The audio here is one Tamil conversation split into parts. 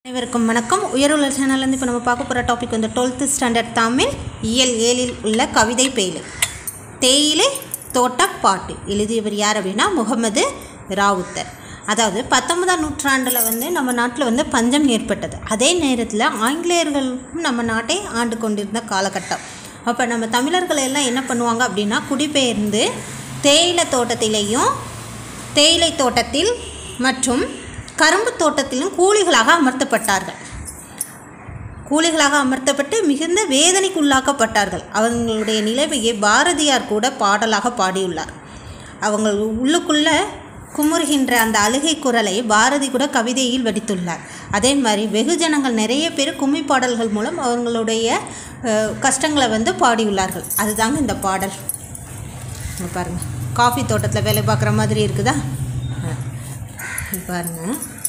அனைவருக்கும் வணக்கம் உயர்வுள்ள சேனல்லேருந்து இப்போ நம்ம பார்க்க போகிற டாபிக் வந்து டுவெல்த்து ஸ்டாண்டர்ட் தமிழ் இயல் ஏழில் உள்ள கவிதை பெயலு தேயிலை தோட்டப்பாட்டு எழுதியவர் யார் அப்படின்னா முகமது ராவுத்தர் அதாவது பத்தொன்பதாம் நூற்றாண்டில் வந்து நம்ம நாட்டில் வந்து பஞ்சம் ஏற்பட்டது அதே நேரத்தில் ஆங்கிலேயர்களும் நம்ம நாட்டை ஆண்டு கொண்டிருந்த காலகட்டம் அப்போ நம்ம தமிழர்கள் எல்லாம் என்ன பண்ணுவாங்க அப்படின்னா குடிபெயர்ந்து தேயிலை தோட்டத்திலேயும் தேயிலை தோட்டத்தில் மற்றும் கரும்பு தோட்டத்திலும் கூலிகளாக அமர்த்தப்பட்டார்கள் கூலிகளாக அமர்த்தப்பட்டு மிகுந்த வேதனைக்குள்ளாக்கப்பட்டார்கள் அவங்களுடைய நிலைமையை பாரதியார் கூட பாடலாக பாடியுள்ளார் அவங்க உள்ளுக்குள்ள குமுறுகின்ற அந்த அழுகை குரலை பாரதி கூட கவிதையில் வடித்துள்ளார் அதே மாதிரி வெகுஜனங்கள் நிறைய பேர் கும்மி பாடல்கள் மூலம் அவங்களுடைய அஹ், கஷ்டங்களை வந்து பாடியுள்ளார்கள் அதுதாங்க இந்த பாடல் இங்க பாருங்க காஃபி தோட்டத்தில் வேலை பார்க்குற மாதிரி இருக்குதா அஹ். இங்க பாருங்க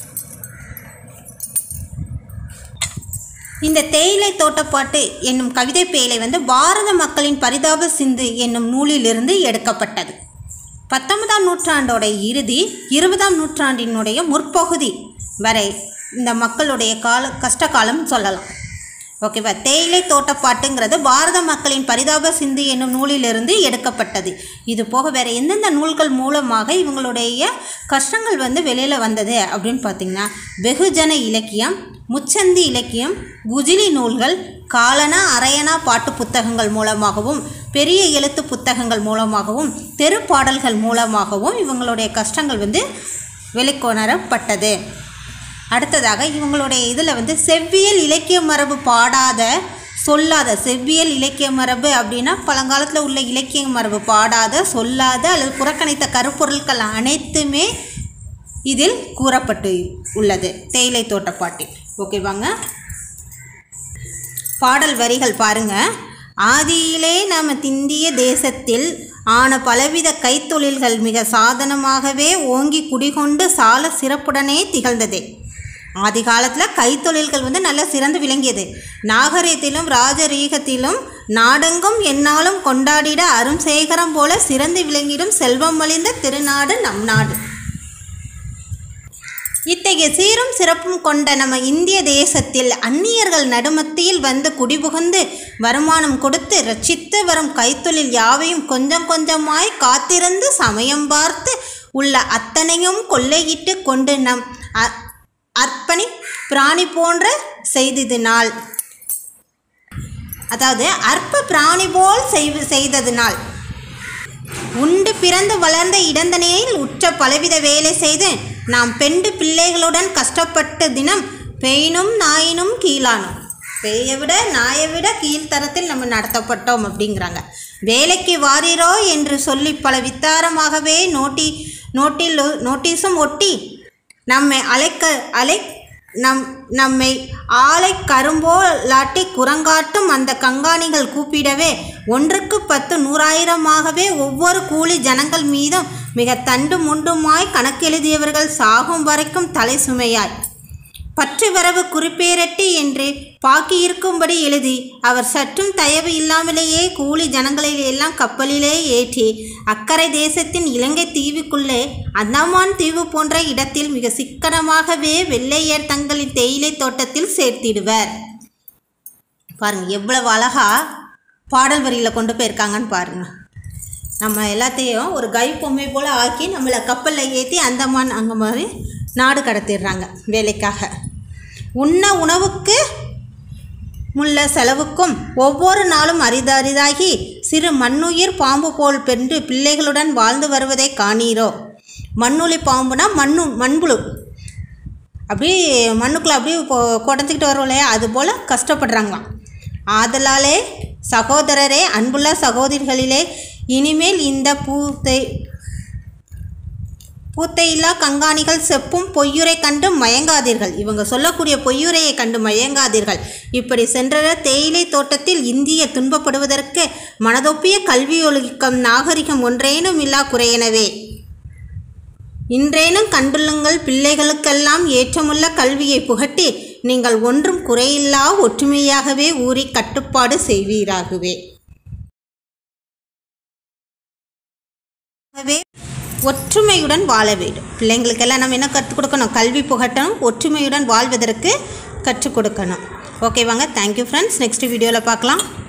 இந்த தேயிலை தோட்டப்பாட்டு என்னும் கவிதை பேழை வந்து பாரத மக்களின் பரிதாப சிந்து என்னும் நூலிலிருந்து எடுக்கப்பட்டது பத்தொன்பதாம் நூற்றாண்டோட இறுதி இருபதாம் நூற்றாண்டினுடைய முற்பகுதி வரை இந்த மக்களுடைய கால கஷ்ட காலம் சொல்லலாம் ஓகேவா தேயிலை தோட்டப்பாட்டுங்கிறது பாரத மக்களின் பரிதாப சிந்து என்னும் நூலிலிருந்து எடுக்கப்பட்டது இது போக வேறு எந்தெந்த நூல்கள் மூலமாக இவங்களுடைய கஷ்டங்கள் வந்து வெளியில் வந்தது அப்படின்னு பார்த்தீங்கன்னா வெகுஜன இலக்கியம் முச்சந்தி இலக்கியம் குஜிலி நூல்கள் காலனா அரையனா பாட்டு புத்தகங்கள் மூலமாகவும் பெரிய எழுத்து புத்தகங்கள் மூலமாகவும் தெரு பாடல்கள் மூலமாகவும் இவங்களுடைய கஷ்டங்கள் வந்து வெளிக்கொணரப்பட்டது அடுத்ததாக இவங்களுடைய இதில் வந்து செவ்வியல் இலக்கிய மரபு பாடாத சொல்லாத செவ்வியல் இலக்கிய மரபு அப்படின்னா பழங்காலத்தில் உள்ள இலக்கிய மரபு பாடாத சொல்லாத அல்லது புறக்கணித்த கருப்பொருட்கள் அனைத்துமே இதில் கூறப்பட்டு உள்ளது தேயிலை தோட்டப்பாட்டில் ஓகேவாங்க பாடல் வரிகள் பாருங்க ஆதியிலே நம்ம திந்திய தேசத்தில் ஆன பலவித கைத்தொழில்கள் மிக சாதனமாகவே ஓங்கி குடிகொண்டு சால சிறப்புடனே திகழ்ந்தது ஆதி காலத்தில் கைத்தொழில்கள் வந்து நல்லா சிறந்து விளங்கியது நாகரீகத்திலும் ராஜரீகத்திலும் நாடெங்கும் எந்நாளும் கொண்டாடிட அரும் சேகரம் போல சிறந்து விளங்கிடும் செல்வம் மலிந்த திருநாடு நம் நாடு இத்தகைய சீரும் சிறப்பும் கொண்ட நம்ம இந்திய தேசத்தில் அந்நியர்கள் நடுமத்தியில் வந்து குடிபுகுந்து வருமானம் கொடுத்து ரட்சித்து வரும் கைத்தொழில் யாவையும் கொஞ்சம் கொஞ்சமாய் காத்திருந்து சமயம் பார்த்து உள்ள அத்தனையும் கொள்ளையிட்டு கொண்டு நம் அ- அர்ப்பணி பிராணி போன்ற செய்ததினால் அதாவது அற்ப பிராணி போல் செய்து செய்ததினால் உண்டு பிறந்து வளர்ந்த இடந்தனையில் உற்ற பலவித வேலை செய்து நாம் பெண்டு பிள்ளைகளுடன் கஷ்டப்பட்ட தினம் பெயினும் நாயினும் கீழானோம் பேயை விட நாயை விட கீழ்த்தரத்தில் நம்ம நடத்தப்பட்டோம் அப்படிங்கிறாங்க வேலைக்கு வாரீரோ என்று சொல்லி பல வித்தாரமாகவே நோட்டி நோட்டில் நோட்டீஸும் ஒட்டி நம்மை அழைக்க அழை நம் நம்மை ஆலை கரும்போலாட்டி குரங்காட்டும் அந்த கங்காணிகள் கூப்பிடவே ஒன்றுக்கு பத்து நூறாயிரமாகவே ஒவ்வொரு கூலி ஜனங்கள் மீதும் மிக தண்டு முண்டுமாய் கணக்கெழுதியவர்கள் சாகும் வரைக்கும் தலை சுமையாய் பற்று வரவு குறிப்பேரட்டி என்று பாக்கியிருக்கும்படி எழுதி அவர் சற்றும் தயவு இல்லாமலேயே கூலி ஜனங்களை எல்லாம் கப்பலிலே ஏற்றி அக்கறை தேசத்தின் இலங்கை தீவுக்குள்ளே அந்தமான் தீவு போன்ற இடத்தில் மிக சிக்கனமாகவே வெள்ளையர் தங்களின் தேயிலை தோட்டத்தில் சேர்த்திடுவர் பாருங்க எவ்வளவு அழகா பாடல் வரியில் கொண்டு போயிருக்காங்கன்னு பாருங்க நம்ம எல்லாத்தையும் ஒரு கை பொம்மை போல் ஆக்கி நம்மளை கப்பலில் ஏற்றி அந்தமான் அங்கே மாதிரி நாடு கடத்திடுறாங்க வேலைக்காக உண்ண உணவுக்கு முள்ள செலவுக்கும் ஒவ்வொரு நாளும் அரிதரிதாகி சிறு மண்ணுயிர் பாம்பு போல் பெண்டு பிள்ளைகளுடன் வாழ்ந்து வருவதை காணீரோ மண்ணுளி பாம்புனா மண்ணு மண்புழு அப்படியே மண்ணுக்குள்ளே அப்படியே இப்போ குடஞ்சிக்கிட்டு வரும் இல்லையா அது போல் கஷ்டப்படுறாங்களாம் ஆதலாலே சகோதரரே அன்புள்ள சகோதரிகளிலே இனிமேல் இந்த பூத்தை பூத்தையில்லா கங்காணிகள் செப்பும் பொய்யுரை கண்டு மயங்காதீர்கள் இவங்க சொல்லக்கூடிய பொய்யுரையை கண்டு மயங்காதீர்கள் இப்படி சென்ற தேயிலை தோட்டத்தில் இந்திய துன்பப்படுவதற்கு மனதொப்பிய கல்வியொழுக்கம் நாகரிகம் ஒன்றேனும் இல்லா குறையனவே இன்றேனும் கண்டுள்ளுங்கள் பிள்ளைகளுக்கெல்லாம் ஏற்றமுள்ள கல்வியை புகட்டி நீங்கள் ஒன்றும் குறையில்லா ஒற்றுமையாகவே ஊறி கட்டுப்பாடு செய்வீராகவே ஆகவே ஒற்றுமையுடன் வாழ வேண்டும் பிள்ளைங்களுக்கெல்லாம் நம்ம என்ன கற்றுக் கொடுக்கணும் கல்வி புகட்டணும் ஒற்றுமையுடன் வாழ்வதற்கு கற்றுக் கொடுக்கணும் ஓகேவாங்க தேங்க்யூ ஃப்ரெண்ட்ஸ் நெக்ஸ்ட் வீடியோவில் பார்க்கலாம்